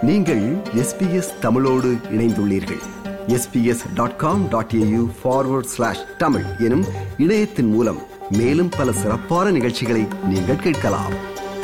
நீங்கள் எஸ்பிஎஸ் தமிழோடு இணைந்துள்ளீர்கள் SBS dot com dot AU forward slash Tamil எனும் இணையத்தின் மூலம் மேலும் பல சிறப்பான நிகழ்ச்சிகளை நீங்கள் கேட்கலாம்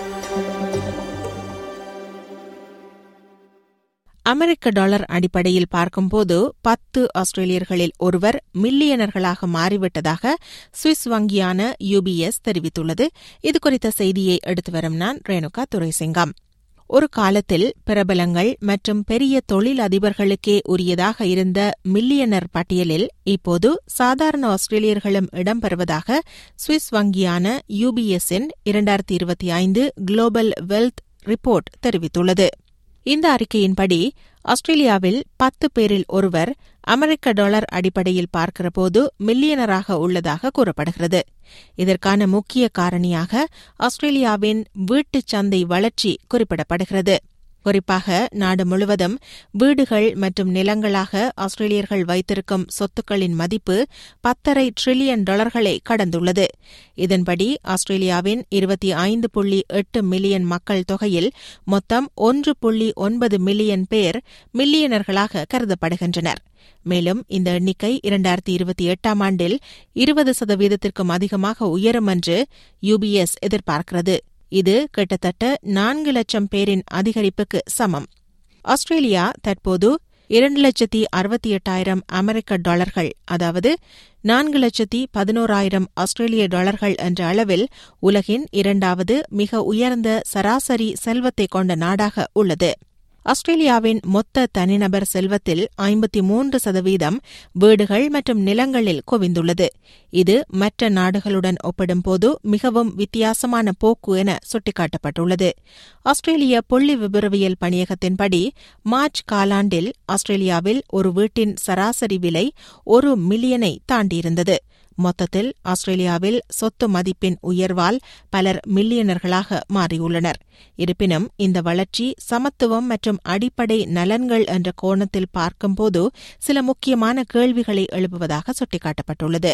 அமெரிக்க டாலர் அடிப்படையில் பார்க்கும்போது பத்து ஆஸ்திரேலியர்களில் ஒருவர் மில்லியனர்களாக மாறிவிட்டதாக சுவிஸ் வங்கியான யுபிஎஸ் தெரிவித்துள்ளது இதுகுறித்த செய்தியை எடுத்து வரும் நான் ரேணுகா துரைசிங்கம் ஒரு காலத்தில் பிரபலங்கள் மற்றும் பெரிய தொழில் அதிபர்களுக்கே உரியதாக இருந்த மில்லியனர் பட்டியலில் இப்போது சாதாரண ஆஸ்திரேலியர்களும் இடம்பெறுவதாக சுவிஸ் வங்கியான யுபிஎஸ்இன் இரண்டாயிரத்தி இருபத்தி ஐந்து குளோபல் வெல்த் ரிப்போர்ட் தெரிவித்துள்ளது இந்த அறிக்கையின்படி ஆஸ்திரேலியாவில் பத்து பேரில் ஒருவர் அமெரிக்க டாலர் அடிப்படையில் பார்க்கிறபோது மில்லியனராக உள்ளதாக கூறப்படுகிறது இதற்கான முக்கிய காரணியாக ஆஸ்திரேலியாவின் வீட்டுச் சந்தை வளர்ச்சி குறிப்பிடப்படுகிறது குறிப்பாக நாடு முழுவதும் வீடுகள் மற்றும் நிலங்களாக ஆஸ்திரேலியர்கள் வைத்திருக்கும் சொத்துக்களின் மதிப்பு பத்தரை டிரில்லியன் டாலர்களை கடந்துள்ளது இதன்படி ஆஸ்திரேலியாவின் இருபத்தி ஐந்து புள்ளி எட்டு மில்லியன் மக்கள் தொகையில் மொத்தம் ஒன்று புள்ளி ஒன்பது மில்லியன் பேர் மில்லியனர்களாக கருதப்படுகின்றனர் மேலும் இந்த எண்ணிக்கை இரண்டாயிரத்தி இருபத்தி எட்டாம் ஆண்டில் இருபது சதவீதத்திற்கும் அதிகமாக உயரும் என்று யுபிஎஸ் எதிர்பார்க்கிறது இது கிட்டத்தட்ட நான்கு லட்சம் பேரின் அதிகரிப்புக்கு சமம் ஆஸ்திரேலியா தற்போது இரண்டு லட்சத்தி அறுபத்தி எட்டாயிரம் அமெரிக்க டாலர்கள் அதாவது நான்கு லட்சத்தி பதினோராயிரம் ஆஸ்திரேலிய டாலர்கள் என்ற அளவில் உலகின் இரண்டாவது மிக உயர்ந்த சராசரி செல்வத்தை கொண்ட நாடாக உள்ளது ஆஸ்திரேலியாவின் மொத்த தனிநபர் செல்வத்தில் ஐம்பத்தி மூன்று சதவீதம் வீடுகள் மற்றும் நிலங்களில் குவிந்துள்ளது இது மற்ற நாடுகளுடன் ஒப்பிடும்போது மிகவும் வித்தியாசமான போக்கு என சுட்டிக்காட்டப்பட்டுள்ளது ஆஸ்திரேலிய புள்ளி விபரவியல் பணியகத்தின்படி மார்ச் காலாண்டில் ஆஸ்திரேலியாவில் ஒரு வீட்டின் சராசரி விலை ஒரு மில்லியனை தாண்டியிருந்தது மொத்தத்தில் ஆஸ்திரேலியாவில் சொத்து மதிப்பின் உயர்வால் பலர் மில்லியனர்களாக மாறியுள்ளனர் இருப்பினும் இந்த வளர்ச்சி சமத்துவம் மற்றும் அடிப்படை நலன்கள் என்ற கோணத்தில் பார்க்கும்போது சில முக்கியமான கேள்விகளை எழுப்புவதாக சுட்டிக்காட்டப்பட்டுள்ளது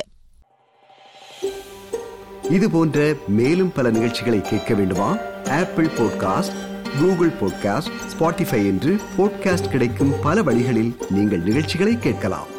இது போன்ற மேலும் பல நிகழ்ச்சிகளை கேட்க வேண்டுமா Apple podcast Google podcast Spotify என்று பாட்காஸ்ட் கிடைக்கும் பல வழிகளில் நீங்கள் நிகழ்ச்சிகளை கேட்கலாம்